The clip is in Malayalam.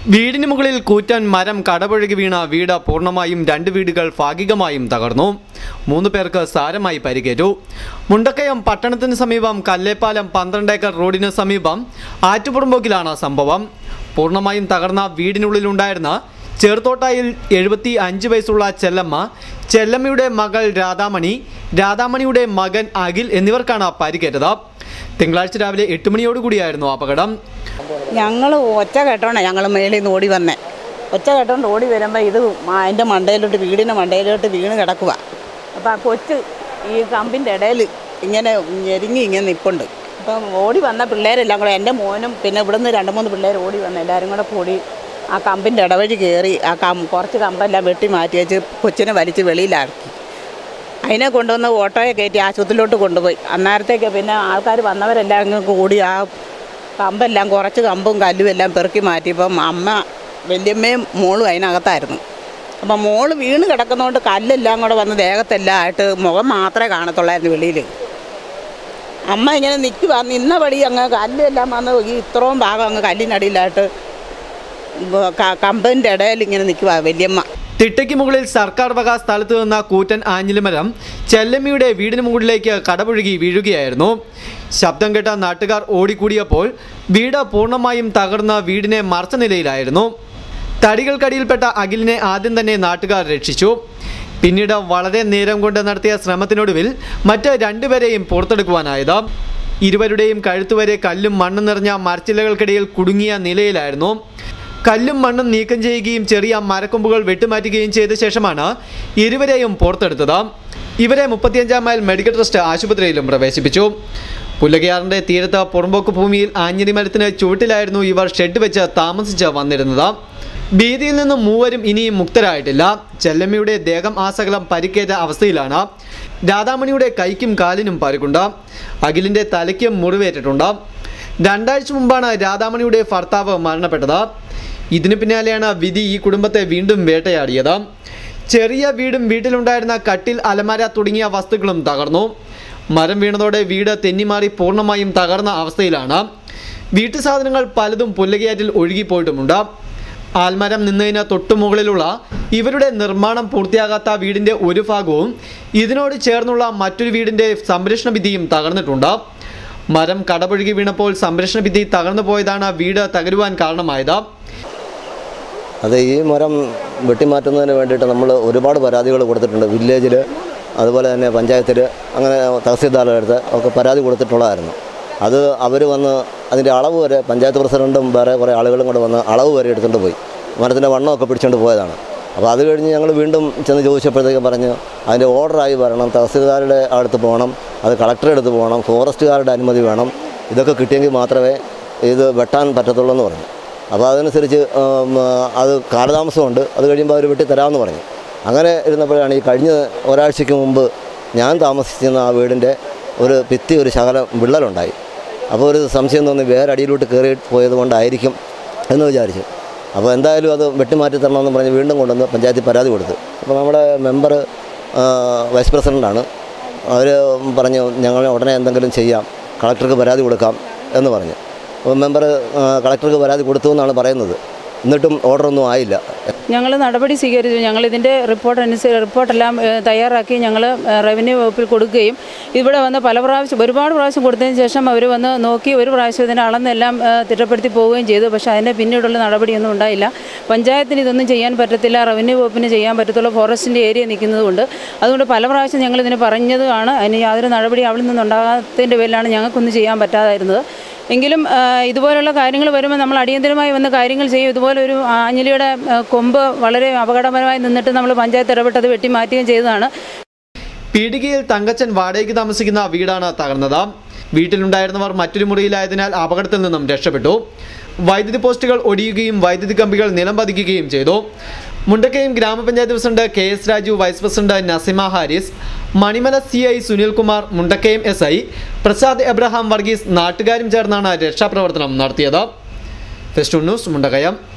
വീടിന് മുകളിൽ കൂറ്റൻ മരം കടപുഴകി വീണ വീട് പൂർണ്ണമായും രണ്ട് വീടുകൾ ഭാഗികമായും തകർന്നു മൂന്ന് പേർക്ക് സാരമായി പരിക്കേറ്റു മുണ്ടക്കയം പട്ടണത്തിന് സമീപം കല്ലേപ്പാലം പന്ത്രണ്ട് ഏക്കർ റോഡിന് സമീപം ആറ്റുപുറമ്പോക്കിലാണ് സംഭവം പൂർണ്ണമായും തകർന്ന വീടിനുള്ളിലുണ്ടായിരുന്ന ചെറുത്തോട്ടായിൽ എഴുപത്തി അഞ്ച് വയസ്സുള്ള ചെല്ലമ്മ ചെല്ലമ്മയുടെ മകൾ രാധാമണി രാധാമണിയുടെ മകൻ അഖിൽ എന്നിവർക്കാണ് പരിക്കേറ്റത് തിങ്കളാഴ്ച രാവിലെ എട്ട് മണിയോടുകൂടിയായിരുന്നു അപകടം ഞങ്ങൾ ഒച്ച കേട്ടോണ്ടാ ഞങ്ങൾ മേളിൽ നിന്ന് ഓടി വന്നേ ഒച്ച കേട്ടോണ്ട് ഓടി വരുമ്പോൾ ഇത് അതിൻ്റെ മണ്ടയിലോട്ട് വീടിൻ്റെ മണ്ടയിലോട്ട് വീണ് കിടക്കുക അപ്പോൾ ആ കൊച്ച് ഈ കമ്പിൻ്റെ ഇടയിൽ ഇങ്ങനെ ഞെരുങ്ങി ഇങ്ങനെ നിൽപ്പുണ്ട് അപ്പം ഓടി വന്ന പിള്ളേരെല്ലാം കൂടെ എൻ്റെ മോനും പിന്നെ ഇവിടുന്ന് രണ്ട് മൂന്ന് പിള്ളേർ ഓടി വന്ന് എല്ലാവരും കൂടെ കൂടി ആ കമ്പിൻ്റെ ഇടവഴി കയറി ആ കം കുറച്ച് കമ്പെല്ലാം വെട്ടി മാറ്റി വെച്ച് കൊച്ചിനെ വലിച്ച് വെളിയിലാക്കി അതിനെ കൊണ്ടുവന്ന് ഓട്ടോയെ കയറ്റി ആശുപത്രിയിലോട്ട് കൊണ്ടുപോയി അന്നേരത്തേക്ക് പിന്നെ ആൾക്കാർ വന്നവരെല്ലാം അങ്ങ് കൂടി ആ കമ്പെല്ലാം കുറച്ച് കമ്പും കല്ലും എല്ലാം പെറുക്കി മാറ്റിയപ്പം അമ്മ വല്യമ്മയും മോളും അതിനകത്തായിരുന്നു അപ്പം മോള് വീണ് കിടക്കുന്നതുകൊണ്ട് കല്ലെല്ലാം കൂടെ വന്ന് ദേഹത്തെല്ലാം ആയിട്ട് മുഖം മാത്രമേ കാണത്തുള്ളായിരുന്നു വെളിയിൽ അമ്മ ഇങ്ങനെ നിൽക്കുക നിന്ന പടി അങ്ങ് കല്ലെല്ലാം വന്ന് ഈ ഇത്രയും ഭാഗം അങ്ങ് കല്ലിനടിയിലായിട്ട് ക- കമ്പിൻ്റെ ഇടയിൽ ഇങ്ങനെ നിൽക്കുക വല്യമ്മ തിട്ടയ്ക്ക് മുകളിൽ സർക്കാർ വക സ്ഥലത്ത് നിന്ന കൂറ്റൻ ആഞ്ഞിലിമരം ചെല്ലമ്മയുടെ വീടിന് മുകളിലേക്ക് കടപുഴകി വീഴുകയായിരുന്നു ശബ്ദം കേട്ട നാട്ടുകാർ ഓടിക്കൂടിയപ്പോൾ വീട് പൂർണ്ണമായും തകർന്ന വീടിനെ മറച്ച നിലയിലായിരുന്നു തടികൾക്കടിയിൽപ്പെട്ട അഖിലിനെ ആദ്യം തന്നെ നാട്ടുകാർ രക്ഷിച്ചു പിന്നീട് വളരെ നേരം കൊണ്ട് നടത്തിയ ശ്രമത്തിനൊടുവിൽ മറ്റ് രണ്ടുപേരെയും പുറത്തെടുക്കുവാനായത് ഇരുവരുടെയും കഴുത്തുവരെ കല്ലും മണ്ണും നിറഞ്ഞ മരച്ചില്ലകൾക്കിടയിൽ കുടുങ്ങിയ നിലയിലായിരുന്നു കല്ലും മണ്ണും നീക്കം ചെയ്യുകയും ചെറിയ മരക്കൊമ്പുകൾ വെട്ടിമാറ്റുകയും ചെയ്ത ശേഷമാണ് ഇരുവരെയും പുറത്തെടുത്തത് ഇവരെ മുപ്പത്തിയഞ്ചാം മൈൽ മെഡിക്കൽ ട്രസ്റ്റ് ആശുപത്രിയിലും പ്രവേശിപ്പിച്ചു പുല്ലകയാറിന്റെ തീരത്ത് പുറമ്പോക്ക് ഭൂമിയിൽ ആഞ്ഞിലി മരത്തിന് ചുവട്ടിലായിരുന്നു ഇവർ ഷെഡ് വെച്ച് താമസിച്ച് വന്നിരുന്നത് ഭീതിയിൽ നിന്നും മൂവരും ഇനിയും മുക്തരായിട്ടില്ല ചെല്ലമ്മയുടെ ദേഹം ആസകലം പരിക്കേറ്റ അവസ്ഥയിലാണ് രാധാമണിയുടെ കൈക്കും കാലിനും പരുക്കുണ്ട് അഖിലിന്റെ തലയ്ക്കും മുറിവേറ്റിട്ടുണ്ട് രണ്ടാഴ്ച മുമ്പാണ് രാധാമണിയുടെ ഭർത്താവ് മരണപ്പെട്ടത് ഇതിനു പിന്നാലെയാണ് വിധി ഈ കുടുംബത്തെ വീണ്ടും വേട്ടയാടിയത് ചെറിയ വീടും വീട്ടിലുണ്ടായിരുന്ന കട്ടിൽ അലമാര തുടങ്ങിയ വസ്തുക്കളും തകർന്നു മരം വീണതോടെ വീട് തെന്നിമാറി പൂർണ്ണമായും തകർന്ന അവസ്ഥയിലാണ് വീട്ടു സാധനങ്ങൾ പലതും പുല്ലകയാറ്റിൽ ഒഴുകിപ്പോയിട്ടുമുണ്ട് ആൽമരം നിന്നതിന് തൊട്ടു മുകളിലുള്ള ഇവരുടെ നിർമ്മാണം പൂർത്തിയാകാത്ത വീടിന്റെ ഒരു ഭാഗവും ഇതിനോട് ചേർന്നുള്ള മറ്റൊരു വീടിന്റെ സംരക്ഷണ ഭിത്തിയും തകർന്നിട്ടുണ്ട് മരം കടപുഴകി വീണപ്പോൾ സംരക്ഷണ ഭിത്തി തകർന്നു പോയതാണ് വീട് തകരുവാൻ കാരണമായത് അത് ഈ മരം വെട്ടിമാറ്റുന്നതിന് വേണ്ടിയിട്ട് നമ്മൾ ഒരുപാട് പരാതികൾ കൊടുത്തിട്ടുണ്ട് വില്ലേജിൽ അതുപോലെ തന്നെ പഞ്ചായത്തിൽ അങ്ങനെ തഹസീൽദാരുടെ അടുത്ത് ഒക്കെ പരാതി കൊടുത്തിട്ടുള്ളതായിരുന്നു അത് അവർ വന്ന് അതിൻ്റെ അളവ് വരെ പഞ്ചായത്ത് പ്രസിഡൻറ്റും വേറെ കുറേ ആളുകളും കൂടെ വന്ന് അളവ് വരെ എടുത്തുകൊണ്ട് പോയി മരത്തിൻ്റെ വണ്ണമൊക്കെ പിടിച്ചുകൊണ്ട് പോയതാണ് അപ്പോൾ അത് കഴിഞ്ഞ് ഞങ്ങൾ വീണ്ടും ചെന്ന് ചോദിച്ചപ്പോഴത്തേക്കും പറഞ്ഞു അതിൻ്റെ ഓർഡറായി വരണം തഹസീൽദാരുടെ അടുത്ത് പോകണം അത് കളക്ടറുടെ അടുത്ത് പോകണം ഫോറസ്റ്റുകാരുടെ അനുമതി വേണം ഇതൊക്കെ കിട്ടിയെങ്കിൽ മാത്രമേ ഇത് വെട്ടാൻ പറ്റത്തുള്ളൂ എന്ന് പറഞ്ഞു അപ്പോൾ അതനുസരിച്ച് ഉം, അത് കാലതാമസമുണ്ട് അത് കഴിയുമ്പോൾ അവർ വെട്ടി തരാമെന്ന് പറഞ്ഞു അങ്ങനെ ഇരുന്നപ്പോഴാണ് ഈ കഴിഞ്ഞ ഒരാഴ്ചയ്ക്ക് മുമ്പ് ഞാൻ താമസിച്ചിരുന്ന ആ വീടിൻ്റെ ഒരു ഭിത്തി ഒരു ശകലം വിള്ളലുണ്ടായി അപ്പോൾ ഒരു സംശയം തോന്നി വേറെ അടിയിലോട്ട് കയറി പോയത് കൊണ്ടായിരിക്കും എന്ന് വിചാരിച്ചു അപ്പോൾ എന്തായാലും അത് വെട്ടിമാറ്റി തരണമെന്ന് പറഞ്ഞ് വീണ്ടും കൊണ്ടുവന്ന് പഞ്ചായത്തിൽ പരാതി കൊടുത്തു അപ്പോൾ നമ്മുടെ മെമ്പർ വൈസ് പ്രസിഡൻ്റാണ് അവർ പറഞ്ഞു ഞങ്ങൾ ഉടനെ എന്തെങ്കിലും ചെയ്യാം കളക്ടർക്ക് പരാതി കൊടുക്കാം എന്ന് പറഞ്ഞു അപ്പോൾ മെമ്പർ കളക്ടർക്ക് പരാതി കൊടുത്തു എന്നാണ് പറയുന്നത് എന്നിട്ടും ഓർഡറൊന്നും ആയില്ല ഞങ്ങൾ നടപടി സ്വീകരിച്ചു ഞങ്ങൾ ഇതിൻ്റെ റിപ്പോർട്ട് അനുസരിച്ച് റിപ്പോർട്ടെല്ലാം ഏഹ്, തയ്യാറാക്കി ഞങ്ങൾ റവന്യൂ വകുപ്പിൽ കൊടുക്കുകയും ഇവിടെ വന്ന് പല പ്രാവശ്യം ഒരുപാട് പ്രാവശ്യം കൊടുത്തതിന് ശേഷം അവർ വന്ന് നോക്കി ഒരു പ്രാവശ്യം ഇതിനെ അളന്നെല്ലാം ഏഹ്, തിട്ടപ്പെടുത്തി പോവുകയും ചെയ്തു പക്ഷേ അതിൻ്റെ പിന്നീടുള്ള നടപടിയൊന്നും ഉണ്ടായില്ല പഞ്ചായത്തിന് ഇതൊന്നും ചെയ്യാൻ പറ്റത്തില്ല റവന്യൂ വകുപ്പിന് ചെയ്യാൻ പറ്റത്തുള്ളൂ ഫോറസ്റ്റിൻ്റെ ഏരിയ നിൽക്കുന്നതുകൊണ്ട് അതുകൊണ്ട് പല പ്രാവശ്യം ഞങ്ങൾ ഇതിന് പറഞ്ഞതാണ് അതിന് യാതൊരു നടപടി അവിടെ നിന്നുണ്ടാകാത്തതിൻ്റെ പേരിലാണ് ഞങ്ങൾക്കൊന്നും ചെയ്യാൻ പറ്റാതായിരുന്നത് എങ്കിലും ആ, ഇതുപോലുള്ള കാര്യങ്ങൾ വരുമ്പോൾ നമ്മൾ അടിയന്തരമായി വന്ന് കാര്യങ്ങൾ ചെയ്യും ഇതുപോലെ ഒരു ആഞ്ഞിലിയുടെ ആ, കൊമ്പ് വളരെ അപകടകരമായി നിന്നിട്ട് നമ്മൾ പഞ്ചായത്ത് ഇടപെട്ടത് വെട്ടി മാറ്റുകയും ചെയ്തതാണ് പീടികയിൽ തങ്കച്ചൻ വാടകയ്ക്ക് താമസിക്കുന്ന വീടാണ് തകർന്നത് വീട്ടിലുണ്ടായിരുന്നവർ മറ്റൊരു മുറിയിലായതിനാൽ അപകടത്തിൽ നിന്നും രക്ഷപ്പെട്ടു വൈദ്യുതി പോസ്റ്റുകൾ ഒടിയുകയും വൈദ്യുതി കമ്പികൾ നിലം പതിക്കുകയും ചെയ്തു Mundakkayam grama panchayat president K S Raju vice president Nasima Haris Manimala C I Sunilkumar Mundakkayam S I Prasad Abraham Varghese നാട്ടുകാരും ചേർന്നാണ് രക്ഷാപ്രവർത്തനം നടത്തിയത് ഫെസ്റ്റൂൺ ന്യൂസ് മുണ്ടക്കയം